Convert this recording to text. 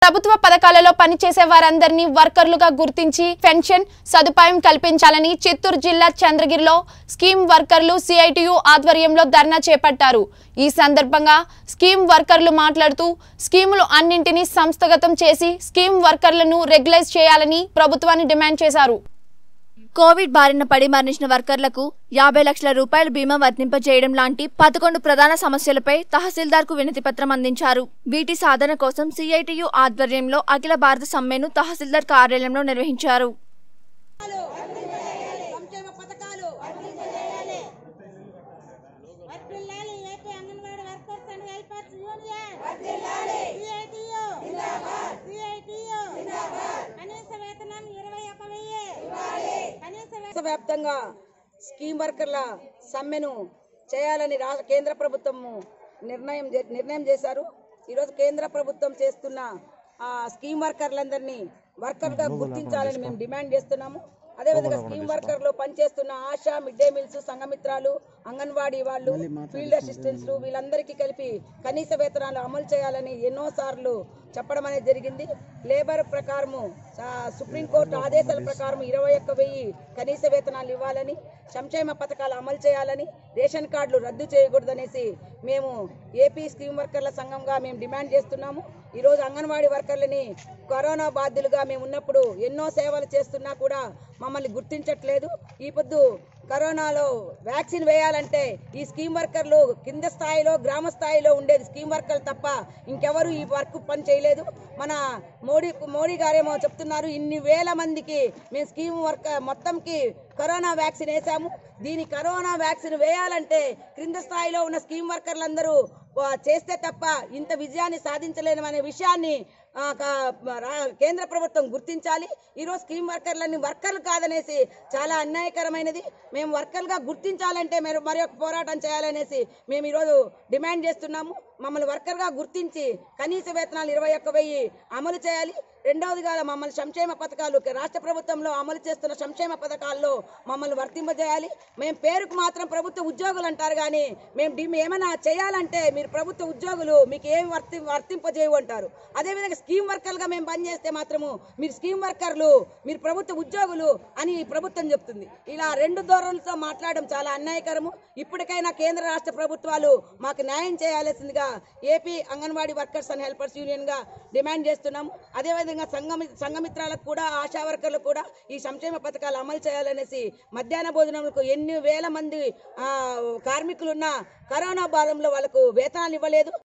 ప్రభుత్వ పథకాలలో పనిచేసే వారందరినీ వర్కర్లుగా గుర్తించి పెన్షన్ సదుపాయం కల్పించాలని చిత్తూరు జిల్లా చంద్రగిరిలో స్కీమ్ వర్కర్లు సిఐటియు ఆధ్వర్యంలో ధర్నా చేపట్టారు ఈ సందర్భంగా స్కీమ్ వర్కర్లు మాట్లాడుతూ స్కీములు అన్నింటినీ సంస్థగతం చేసి స్కీమ్ వర్కర్లను రెగ్యులైజ్ చేయాలని ప్రభుత్వాన్ని డిమాండ్ చేశారు కోవిడ్ బారిన పడి మరణించిన వర్కర్లకు యాభై లక్షల రూపాయల బీమా వర్తింపజేయడం లాంటి పదకొండు ప్రధాన సమస్యలపై తహసీల్దార్ కు వినతి పత్రం అందించారు వీటి సాధన కోసం సిఐటియు ఆధ్వర్యంలో అఖిల భారత సమ్మెను తహసీల్దార్ కార్యాలయంలో నిర్వహించారు సంక్షేమ పథకాలు వర్ధిల్లాలి AP Anganwadi workers and helpers union CITU CITU కనీస వేతనం ఇరవై ఒక వెయ్యి కనీస వే- వ్యాప్తంగా స్కీమ్ వర్కర్ల సమ్మెను చేయాలని రా కేంద్ర ప్రభుత్వం నిర్ణయం చే- నిర్ణయం చేశారు ఈరోజు కేంద్ర ప్రభుత్వం చేస్తున్న ఆ స్కీమ్ వర్కర్లందరినీ వర్కర్గా గుర్తించాలని మేము డిమాండ్ చేస్తున్నాము అదేవిధంగా స్కీమ్ వర్కర్లో పనిచేస్తున్న ఆశా మిడ్ డే మీల్స్ సంఘమిత్రాలు అంగన్వాడీ వాళ్ళు ఫీల్డ్ అసిస్టెంట్స్ వీళ్ళందరికీ కలిపి కనీస వేతనాలు అమలు చేయాలని ఎన్నోసార్లు చెప్పడం అనేది జరిగింది లేబర్ ప్రకారము ఆ, సుప్రీంకోర్టు ఆదేశాల ప్రకారం ఇరవై ఒక్క వెయ్యి కనీస వేతనాలు ఇవ్వాలని సంక్షేమ పథకాలు అమలు చేయాలని రేషన్ కార్డులు రద్దు చేయకూడదనేసి మేము ఏపీ స్కీమ్ వర్కర్ల సంఘంగా మేము డిమాండ్ చేస్తున్నాము ఈరోజు అంగన్వాడీ వర్కర్లని కరోనా బాధ్యులుగా మేము ఉన్నప్పుడు ఎన్నో సేవలు చేస్తున్నా కూడా మమ్మల్ని గుర్తించట్లేదు ఈ పొద్దు కరోనాలో వ్యాక్సిన్ వేయాలంటే ఈ స్కీమ్ వర్కర్లు కింద స్థాయిలో గ్రామ స్థాయిలో ఉండేది స్కీమ్ వర్కర్లు తప్ప ఇంకెవరు ఈ వర్క్ పని చేయలేదు మన మోడీ మోడీ గారేమో చెప్తున్నారు ఇన్ని వేల మందికి మేము స్కీమ్ వర్క్ మొత్తంకి కరోనా వ్యాక్సిన్ వేసాము దీని కరోనా వ్యాక్సిన్ వేయాలంటే క్రింద స్థాయిలో ఉన్న స్కీమ్ వర్కర్లందరూ ఆ, చేస్తే తప్ప ఇంత విజయాన్ని సాధించలేము అనే విషయాన్ని ఆ, క- రా- కేంద్ర ప్రభుత్వం గుర్తించాలి ఈరోజు స్కీమ్ వర్కర్లని వర్కర్లు కాదనేసి చాలా అన్యాయకరమైనది మేము వర్కర్లుగా గుర్తించాలంటే మరి మరి ఒక పోరాటం చేయాలనేసి మేము ఈరోజు డిమాండ్ చేస్తున్నాము మమ్మల్ని వర్కర్గా గుర్తించి కనీస వేతనాలు ఇరవై ఒక్క వెయ్యి అమలు చేయాలి రెండవదిగా మమ్మల్ని సంక్షేమ పథకాలు రాష్ట్ర ప్రభుత్వంలో అమలు చేస్తున్న సంక్షేమ పథకాల్లో మమ్మల్ని వర్తింపజేయాలి మేము పేరుకు మాత్రం ప్రభుత్వ ఉద్యోగులు అంటారు కానీ మేము డి- ఏమైనా చేయాలంటే మీరు ప్రభుత్వ ఉద్యోగులు మీకు ఏం వర్తి వర్తింపజేయవు అంటారు అదేవిధంగా స్కీమ్ వర్కర్లుగా మేము పనిచేస్తే మాత్రము మీరు స్కీమ్ వర్కర్లు మీరు ప్రభుత్వ ఉద్యోగులు అని ప్రభుత్వం చెప్తుంది ఇలా రెండు ధోరణులతో మాట్లాడడం చాలా అన్యాయకరము ఇప్పటికైనా కేంద్ర రాష్ట్ర ప్రభుత్వాలు మాకు న్యాయం చేయాల్సిందిగా AP Anganwadi workers and helpers union గా డిమాండ్ చేస్తున్నాము అదేవిధంగా సంఘమి సంఘమిత్రాలకు కూడా ఆశా వర్కర్లకు కూడా ఈ సంక్షేమ పథకాలు అమలు చేయాలనేసి మధ్యాహ్న భోజనములకు ఎన్ని వేల మంది ఆ, కార్మికులున్నా కరోనా బాధంలో వాళ్ళకు వేతనాలు ఇవ్వలేదు